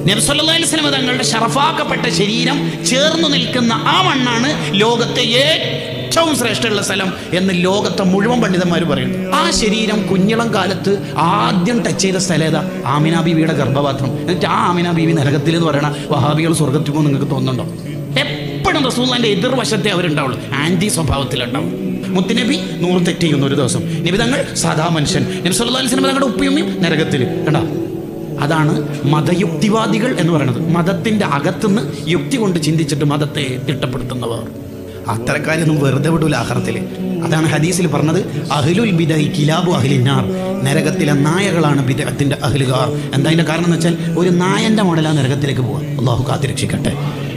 നബ്സല്ലാ അലൈഹി തങ്ങളുടെ ഷറഫാക്കപ്പെട്ട ശരീരം ചേർന്നു നിൽക്കുന്ന ആ മണ്ണാണ് ലോകത്തെ ഏറ്റവും ശ്രേഷ്ഠമുള്ള സ്ഥലം എന്ന് ലോകത്തെ മുഴുവൻ പണ്ഡിതന്മാർ പറയുന്നു ആ ശരീരം കുഞ്ഞിളം കാലത്ത് ആദ്യം ടച്ച് ചെയ്ത സ്ഥലം ഏതാ ആമിന ബീവിയുടെ ഗർഭപാത്രം എന്നിട്ട് ആ ആമിന ബീവി നരകത്തിൽ എന്ന് പറയണ വഹാബികൾ സ്വർഗത്തിൽ പോകും നിങ്ങൾക്ക് തോന്നുന്നുണ്ടോ എപ്പോഴും റസൂലിന്റെ എതിർവശത്തെ അവരുണ്ടാവുള്ളൂ ആന്റി സ്വഭാവത്തിലുണ്ടാവും മുത്തുനബി നൂറ് തെറ്റ് ചെയ്യുന്ന ഒരു ദിവസം നബി തങ്ങൾ സാധാ മനുഷ്യൻ നബി സല്ലല്ലാഹു അലൈഹി വസല്ലം തങ്ങളുടെ ഉപ്പയുമ്മയും നരകത്തിൽ കണ്ടോ അതാണ് മതയുക്തിവാദികൾ എന്ന് പറയുന്നത് മതത്തിന്റെ അകത്തുനിന്ന് യുക്തി കൊണ്ട് ചിന്തിച്ചിട്ട് മതത്തെ തിട്ടപ്പെടുത്തുന്നവർ അത്തരക്കാരൊന്നും വെറുതെ വിടൂല ആഹ്റത്തിൽ അതാണ് ഹദീസിൽ പറഞ്ഞത് അഹ്ലുൽ ബിദൈ കിലാബു അഹ്ലിന്നാർ നരകത്തിലെ നായകളാണ് ബിദഅത്തിന്റെ അഹ്ലുകാർ എന്താ അതിന്റെ കാരണം എന്ന് വെച്ചാൽ ഒരു നായന്റെ മോഡലാണ് നരകത്തിലേക്ക് പോവുക അള്ളാഹു കാത്തിരക്ഷിക്കട്ടെ